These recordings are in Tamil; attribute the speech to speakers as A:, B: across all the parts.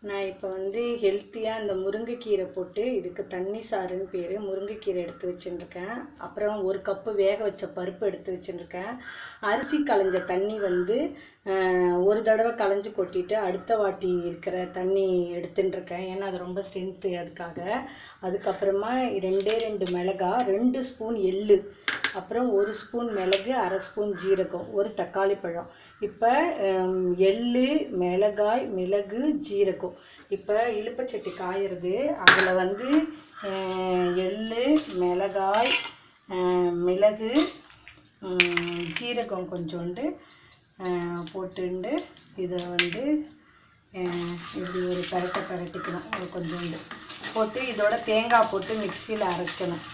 A: நான் இப்போ வந்து ஹெல்த்தியாக இந்த முருங்கைக்கீரை போட்டு இதுக்கு தண்ணி சாறுன்னு பேர் முருங்கைக்கீரை எடுத்து வச்சுருக்கேன் அப்புறம் ஒரு கப்பு வேக வச்ச பருப்பு எடுத்து வச்சுருக்கேன் அரிசி களைஞ்ச தண்ணி வந்து ஆஹ், ஒரு தடவை களைஞ்சு கொட்டிட்டு அடுத்த வாட்டி இருக்கிற தண்ணி எடுத்துட்டுருக்கேன் ஏன்னா அது ரொம்ப ஸ்ட்ரென்த்து அதுக்காக அதுக்கப்புறமா ரெண்டே ரெண்டு மிளகா ரெண்டு ஸ்பூன் எள்ளு அப்புறம் ஒரு ஸ்பூன் மிளகு அரை ஸ்பூன் ஜீரகம் ஒரு தக்காளி பழம் இப்போ எள்ளு மிளகாய் மிளகு ஜீரகம் இப்போ இழுப்பச்சட்டி காயிறது அதில் வந்து அஹ், எள்ளு மிளகாய் அஹ், மிளகு உம், ஜீரகம் கொஞ்சோண்டு அஹ், போட்டுண்டு இதை வந்து அஹ், இப்படி ஒரு பரட்டை பரட்டிக்கணும் ஒரு கொஞ்சோண்டு போட்டு இதோட தேங்காய் போட்டு மிக்சியில் அரைக்கணும்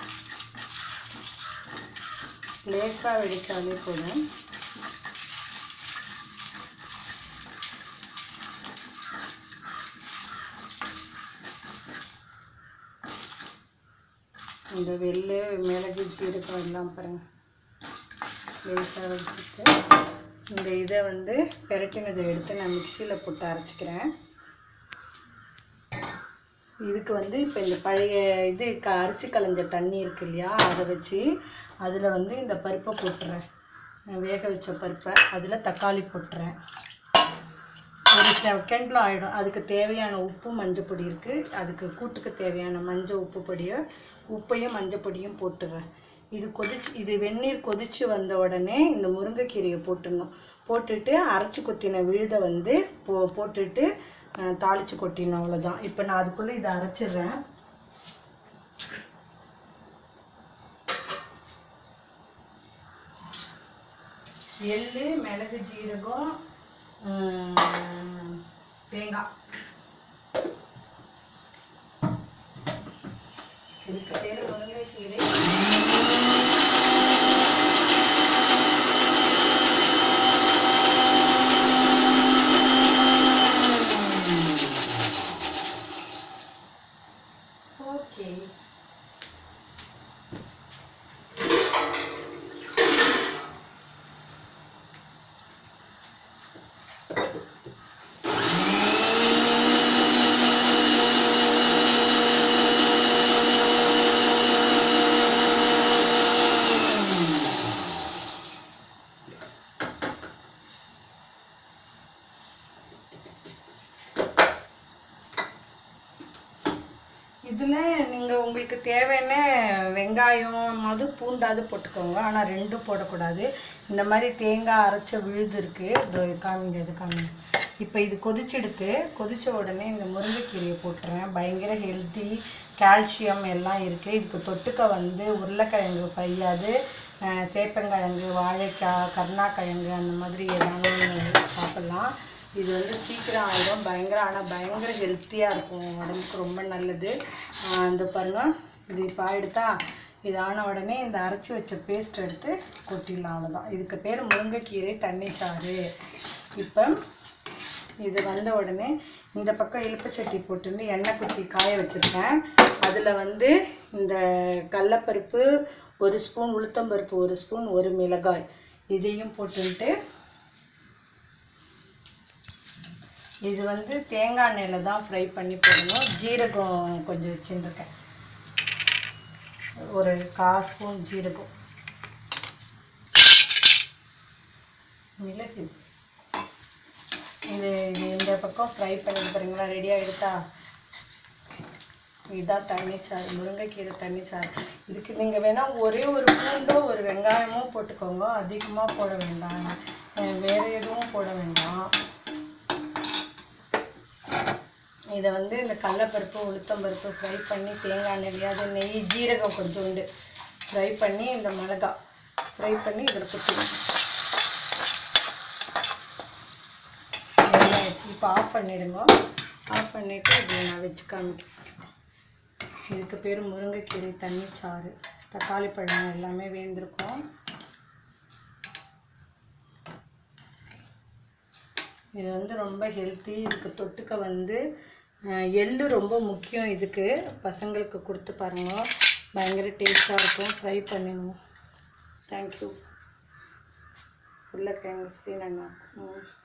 A: லேசாக வெடித்தாலே போதும் இந்த வெள்ளை மிளகு ஜீரகம் எல்லாம் பாருங்கள் லேசாக வச்சுட்டு இந்த இதை வந்து பெரட்டினதை எடுத்து நான் மிக்சியில் போட்டு அரைச்சிக்கிறேன் இதுக்கு வந்து இப்போ இந்த பழைய இது க அரிசி களைஞ்ச தண்ணி இருக்கு இல்லையா அதை வச்சு அதில் வந்து இந்த பருப்பை போட்டுறேன் வேக வச்ச பருப்பை அதில் தக்காளி போட்டுறேன் ஒரு செகண்டில் ஆகிடும் அதுக்கு தேவையான உப்பு மஞ்சள் பொடி இருக்குது அதுக்கு கூட்டுக்கு தேவையான மஞ்சள் உப்பு பொடியை உப்பையும் மஞ்சள் பொடியும் போட்டுடுறேன் இது கொதிச்சு இது வெந்நீர் கொதிச்சு வந்த உடனே இந்த முருங்கைக்கீரையை போட்டுடணும் போட்டுட்டு அரைச்சி கொத்தின விழுதை வந்து போ போட்டுட்டு அஹ், தாளிச்சு கொட்டிடணும் அவ்வளோதான் இப்போ நான் அதுக்குள்ளே இதை அரைச்சிடுறேன் எள்ளு மிளகு ஜீரகம் உம், தேங்காய் இதுக்கு பேர் முருங்கைக்கீரை ஓகே இதில் நீங்கள் உங்களுக்கு தேவையான வெங்காயம் மது பூண்டாது போட்டுக்கோங்க ஆனால் ரெண்டும் போடக்கூடாது இந்த மாதிரி தேங்காய் அரைச்ச விழுது இருக்குது இது காமிங்க இது காமிங்க இப்போ இது கொதிச்செடுத்து கொதிச்ச உடனே இந்த முருங்கைக்கீரையை போட்டுறேன் பயங்கர ஹெல்த்தி கால்சியம் எல்லாம் இருக்குது இதுக்கு தொட்டுக்க வந்து உருளைக்கிழங்கு பையாது அஹ், சேப்பங்கிழங்கு வாழைக்காய் கருணாக்கிழங்கு அந்த மாதிரி ஏதாவது சாப்பிட்லாம் இது வந்து சீக்கிரம் ஆயிடும் பயங்கர ஆனால் பயங்கர ஹெல்த்தியாக இருக்கும் உடம்புக்கு ரொம்ப நல்லது ஆஹ் இந்த பாருங்க இது இப்போ ஆயிடுதா இது ஆன உடனே இந்த அரைச்சி வச்ச பேஸ்ட் எடுத்து கொட்டிடலாம் அவ்வளோதான் இதுக்கு பேர் முருங்கைக்கீரை தண்ணி சாறு இப்போ இது வந்த உடனே இந்த பக்கம் இழுப்புச்சட்டி போட்டுன்னு எண்ணெய் குத்தி காய வச்சுருக்கேன் அதில் வந்து இந்த கடலப்பருப்பு ஒரு ஸ்பூன் உளுத்தம்பருப்பு ஒரு ஸ்பூன் ஒரு மிளகாய் இதையும் போட்டுன்ட்டு இது வந்து தேங்காய் எண்ணெயில் தான் ஃப்ரை பண்ணி போடணும் ஜீரகம் கொஞ்சம் வச்சுருக்கேன் ஒரு கால் ஸ்பூன் ஜீரகம் மிளகு இது இது இந்த பக்கம் ஃப்ரை பண்ணி பாருங்களா ரெடி ஆகிடுதா இதுதான் தண்ணிச்சாறு முருங்கைக்கீரை தண்ணிச்சாறு இதுக்கு நீங்கள் வேணால் ஒரே ஒரு பூண்டோ ஒரு வெங்காயமோ போட்டுக்கோங்க அதிகமாக போட வேண்டாம் அஹ் வேறு எதுவும் போட வேண்டாம் இதை வந்து இந்த கடலப்பருப்பு உளுத்தம்பருப்பு ஃப்ரை பண்ணி தேங்காய் எண்ணெய் அது நெய் ஜீரகம் கொஞ்சோண்டு ஃப்ரை பண்ணி இந்த மிளகாய் ஃப்ரை பண்ணி இதில் குத்திடும் இப்போ ஆஃப் பண்ணிடுங்க ஆஃப் பண்ணிவிட்டு இதை நான் வச்சு காமிக்கிறேன் இதுக்கு பேர் முருங்கைக்கீரை தண்ணி சாறு தக்காளி பழம் எல்லாமே வேந்திருக்கும் இது வந்து ரொம்ப ஹெல்த்தி இதுக்கு தொட்டுக்க வந்து அஹ், எள்ளு ரொம்ப முக்கியம் இதுக்கு பசங்களுக்கு கொடுத்து பாருங்க பயங்கர டேஸ்ட்டாக இருக்கும் ஃப்ரை பண்ணிடுவோம் தேங்க்யூ உருளைக்கிழங்கு ஃப்ரீ நல்லா இருக்கும்